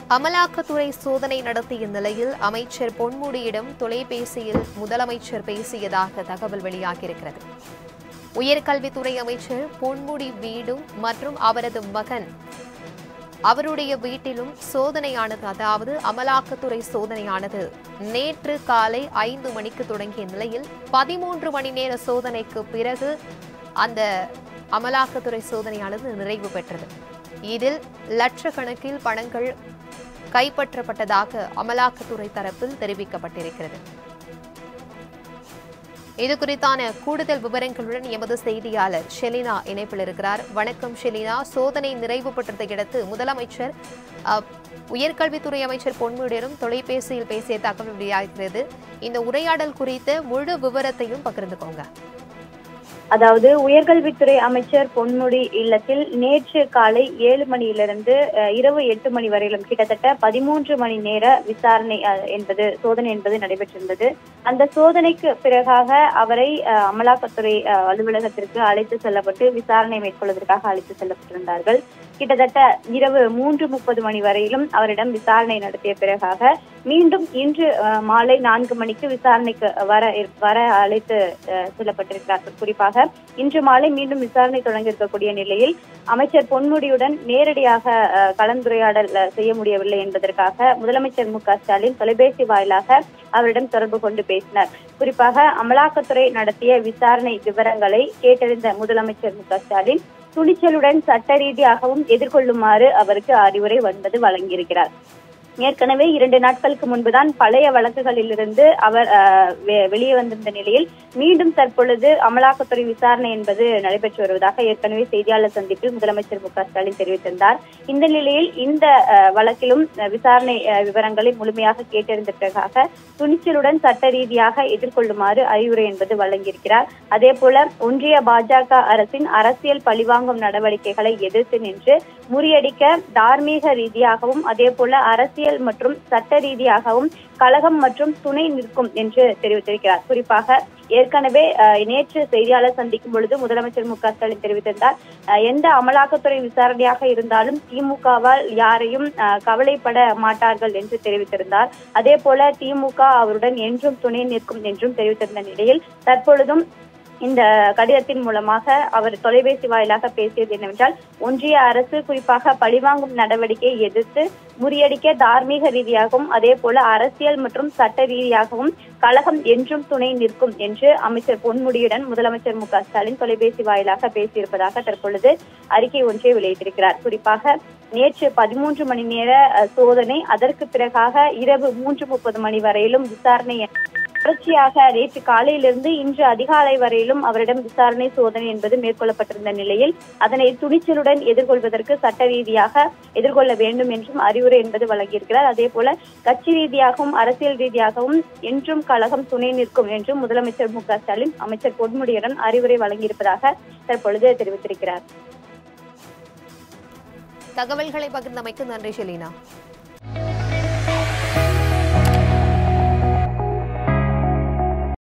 அமலாக்கத்துறை சோதனை நடத்திய நிலையில் அமைச்சர் பொன்முடியிடம் தொலைபேசியில் முதலமைச்சர் பேசியதாக தகவல் வெளியாகியிருக்கிறது உயர்கல்வித்துறை அமைச்சர் பொன்முடி வீடும் மற்றும் அவரது மகன் அவருடைய வீட்டிலும் சோதனையானது அதாவது அமலாக்கத்துறை சோதனையானது நேற்று காலை ஐந்து மணிக்கு தொடங்கிய நிலையில் பதிமூன்று மணி நேர சோதனைக்கு பிறகு அந்த அமலாக்கத்துறை சோதனையானது நிறைவு பெற்றது இதில் லட்சக்கணக்கில் பணங்கள் கைப்பற்றப்பட்டதாக அமலாக்கத்துறை தரப்பில் தெரிவிக்கப்பட்டிருக்கிறது இது குறித்தான கூடுதல் விவரங்களுடன் எமது செய்தியாளர் ஷெலினா இணைப்பில் இருக்கிறார் வணக்கம் ஷெலினா சோதனை நிறைவு பெற்றதை அடுத்து முதலமைச்சர் அஹ், உயர்கல்வித்துறை அமைச்சர் பொன்முடியிடம் தொலைபேசியில் பேசிய தகவல் வெளியாகிறது இந்த உரையாடல் குறித்த முழு விவரத்தையும் பகிர்ந்துக்கோங்க அதாவது உயர்கல்வித்துறை அமைச்சர் பொன்முடி இல்லத்தில் நேற்று காலை ஏழு மணியிலிருந்து அஹ், இரவு எட்டு மணி வரையிலும் கிட்டத்தட்ட பதிமூன்று மணி நேர விசாரணை அஹ், என்பது சோதனை என்பது நடைபெற்றிருந்தது அந்த சோதனைக்கு பிறகாக அவரை அஹ், அமலாக்கத்துறை அஹ், அலுவலகத்திற்கு அழைத்து செல்லப்பட்டு விசாரணை மேற்கொள்வதற்காக அழைத்து செல்லப்பட்டிருந்தார்கள் கிட்டத்தட்ட இரவு மூன்று முப்பது மணி வரையிலும் அவரிடம் விசாரணை நடத்திய பிறகாக மீண்டும் இன்று அஹ், மாலை நான்கு மணிக்கு விசாரணைக்கு வர வர அழைத்து அஹ், செல்லப்பட்டிருக்கிறார்கள் குறிப்பாக இன்று மாலை மீண்டும் விசாரணை தொடங்க இருக்கக்கூடிய நிலையில் அமைச்சர் பொன்முடியுடன் நேரடியாக அஹ், கலந்துரையாடல் அஹ், செய்ய முடியவில்லை என்பதற்காக முதலமைச்சர் மு க ஸ்டாலின் தொலைபேசி வாயிலாக அவரிடம் தொடர்பு கொண்டு பேசினார் குறிப்பாக அமலாக்கத்துறை நடத்திய விசாரணை விவரங்களை கேட்டறிந்த முதலமைச்சர் மு க ஸ்டாலின் துணிச்சலுடன் சட்ட ரீதியாகவும் எதிர்கொள்ளுமாறு அவருக்கு அறிவுரை வந்தது வழங்கியிருக்கிறார் ஏற்கனவே இரண்டு நாட்களுக்கு முன்புதான் பழைய வழக்குகளிலிருந்து அவர் அஹ், வெ- வெளியே வந்திருந்த நிலையில் மீண்டும் தற்பொழுது அமலாக்கத்துறை விசாரணை என்பது நடைபெற்று வருவதாக ஏற்கனவே செய்தியாளர் சந்திப்பில் முதலமைச்சர் மு க ஸ்டாலின் தெரிவித்திருந்தார் இந்த நிலையில் இந்த அஹ், வழக்கிலும் அஹ், விசாரணை அஹ், விவரங்களை முழுமையாக கேட்டறிந்த பிறகாக துணிச்சலுடன் சட்ட ரீதியாக எதிர்கொள்ளுமாறு அறிவுரை என்பது வழங்கியிருக்கிறார் அதே போல ஒன்றிய பாஜக அரசின் அரசியல் பழிவாங்கும் நடவடிக்கைகளை எதிர்த்து நின்று முறியடிக்க தார்மீக ரீதியாகவும் அதே போல அரசியல் மற்றும் சட்ட ரீதியாகவும் கழகம் மற்றும் துணை நிற்கும் என்று தெரிவித்திருக்கிறார் குறிப்பாக ஏற்கனவே அஹ், நேற்று செய்தியாளர் சந்திக்கும் பொழுது முதலமைச்சர் மு க ஸ்டாலின் தெரிவித்திருந்தார் அஹ், எந்த அமலாக்கத்துறை விசாரணையாக இருந்தாலும் திமுகவால் யாரையும் அஹ், கவலைப்பட மாட்டார்கள் என்று தெரிவித்திருந்தார் அதே போல திமுக அவருடன் என்றும் துணை நிற்கும் என்றும் தெரிவித்திருந்த நிலையில் தற்பொழுதும் இந்த கடிதத்தின் மூலமாக அவர் தொலைபேசி வாயிலாக பேசியது என்னவென்றால் ஒன்றிய அரசு குறிப்பாக பழிவாங்கும் நடவடிக்கையை எதிர்த்து முறியடிக்க தார்மீக ரீதியாகவும் அதே போல அரசியல் மற்றும் சட்ட ரீதியாகவும் கழகம் என்றும் துணை நிற்கும் என்று அமைச்சர் பொன்முடியுடன் முதலமைச்சர் மு க ஸ்டாலின் தொலைபேசி வாயிலாக பேசியிருப்பதாக தற்பொழுது அறிக்கை ஒன்றை வெளியிட்டிருக்கிறார் குறிப்பாக நேற்று பதிமூன்று மணி நேர அஹ், சோதனை அதற்கு பிறகாக இரவு மூன்று முப்பது மணி வரையிலும் விசாரணை தொடர்ச்சியாக நேற்று காலையிலிருந்து இன்று அதிகாலை வரையிலும் அவரிடம் விசாரணை சோதனை என்பது மேற்கொள்ளப்பட்டிருந்த நிலையில் அதனை துணிச்சலுடன் எதிர்கொள்வதற்கு சட்ட ரீதியாக எதிர்கொள்ள வேண்டும் என்றும் அறிவுரை என்பது வழங்கியிருக்கிறார் அதே போல கட்சி ரீதியாகவும் அரசியல் ரீதியாகவும் என்றும் கழகம் துணை நிற்கும் என்றும் முதலமைச்சர் மு க ஸ்டாலின் அமைச்சர் பொன்முடியுடன் அறிவுரை வழங்கியிருப்பதாக தற்பொழுது தெரிவித்திருக்கிறார் தகவல்களை பகிர்ந்தமைக்கு நன்றி ஷெலினா